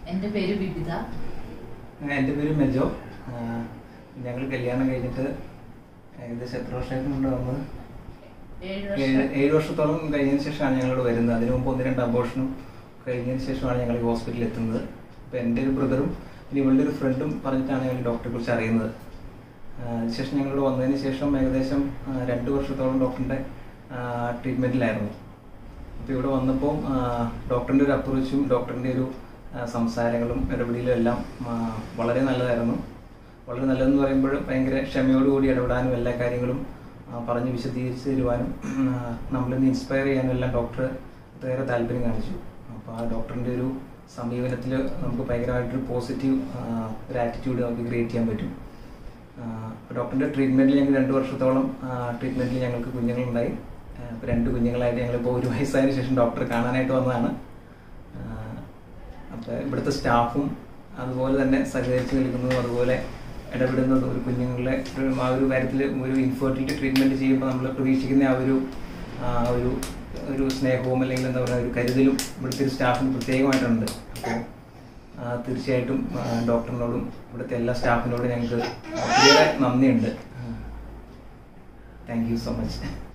എൻ്റെ പേര് വിവിധ എൻ്റെ പേര് മെജോ ഞങ്ങൾ കല്യാണം കഴിഞ്ഞിട്ട് ഏകദേശം എത്ര വർഷമായിട്ടുണ്ട് വന്നത് ഏഴ് ഏഴ് വർഷം ഏഴ് വർഷത്തോളം കഴിഞ്ഞതിന് ശേഷമാണ് ഞങ്ങളോട് വരുന്നത് അതിനു മുമ്പ് ഒന്ന് രണ്ട് അബോഷനും കഴിഞ്ഞതിന് ശേഷമാണ് ഞങ്ങൾ ഈ ഹോസ്പിറ്റലിൽ എത്തുന്നത് അപ്പോൾ എൻ്റെ ഒരു ബ്രദറും ഇനി ഇവളുടെ ഒരു ഫ്രണ്ടും പറഞ്ഞിട്ടാണ് ഞങ്ങൾ ഡോക്ടറെ കുറിച്ച് അറിയുന്നത് ആ, അതിനുശേഷം ഞങ്ങളിവിടെ വന്നതിന് ശേഷം ഏകദേശം ആ, രണ്ട് വർഷത്തോളം ഡോക്ടറിൻ്റെ ട്രീറ്റ്മെൻറ്റിലായിരുന്നു അപ്പോൾ ഇവിടെ വന്നപ്പോൾ ഡോക്ടറിൻ്റെ ഒരു അപ്രോച്ചും ഡോക്ടറിൻ്റെ ഒരു ആ, സംസാരങ്ങളും ഇടപെടലും എല്ലാം ആ, വളരെ നല്ലതായിരുന്നു വളരെ നല്ലതെന്ന് പറയുമ്പോൾ ഭയങ്കര ക്ഷമയോടുകൂടി ഇടപെടാനും എല്ലാ കാര്യങ്ങളും ആ, പറഞ്ഞ് വിശദീകരിച്ച് തരുവാനും ആ, നമ്മളിന്ന് ഇൻസ്പയർ ചെയ്യാനും എല്ലാം ഡോക്ടർ ഒത്തിരി താല്പര്യം കാണിച്ചു അപ്പോൾ ആ ഡോക്ടറിൻ്റെ ഒരു സമീപനത്തിൽ നമുക്ക് ഭയങ്കരമായിട്ടൊരു പോസിറ്റീവ് ഒരു ആറ്റിറ്റ്യൂഡ് നമുക്ക് ക്രിയേറ്റ് ചെയ്യാൻ പറ്റും അപ്പോൾ ഡോക്ടറിൻ്റെ ട്രീറ്റ്മെൻറ്റിൽ ഞങ്ങൾ രണ്ട് വർഷത്തോളം ട്രീറ്റ്മെൻറ്റിൽ ഞങ്ങൾക്ക് കുഞ്ഞുങ്ങളുണ്ടായി അപ്പോൾ രണ്ട് കുഞ്ഞുങ്ങളായിട്ട് ഞങ്ങളിപ്പോൾ ഒരു വയസ്സായതിനു ശേഷം ഡോക്ടറെ കാണാനായിട്ട് വന്നതാണ് അപ്പോൾ ഇവിടുത്തെ സ്റ്റാഫും അതുപോലെ തന്നെ സഹകരിച്ച് നിൽക്കുന്നതും അതുപോലെ ഇടപെടുന്നതും ഒരു കുഞ്ഞുങ്ങളെ ഒരു ആ ഒരു കാര്യത്തിൽ ഒരു ഇൻഫെർട്ടിലിറ്റി ട്രീറ്റ്മെൻറ്റ് ചെയ്യുമ്പോൾ നമ്മൾ പ്രതീക്ഷിക്കുന്ന ആ ഒരു ആ ഒരു ഒരു സ്നേഹവും അല്ലെങ്കിൽ എന്താ പറയുക ഒരു കരുതലും ഇവിടുത്തെ ഒരു സ്റ്റാഫിന് പ്രത്യേകമായിട്ടുണ്ട് അപ്പോൾ ആ, തീർച്ചയായിട്ടും ആ, ഡോക്ടറിനോടും ഇവിടുത്തെ എല്ലാ സ്റ്റാഫിനോടും ഞങ്ങൾക്ക് ഒത്തിരിയേറെ നന്ദിയുണ്ട് താങ്ക് യു സോ മച്ച്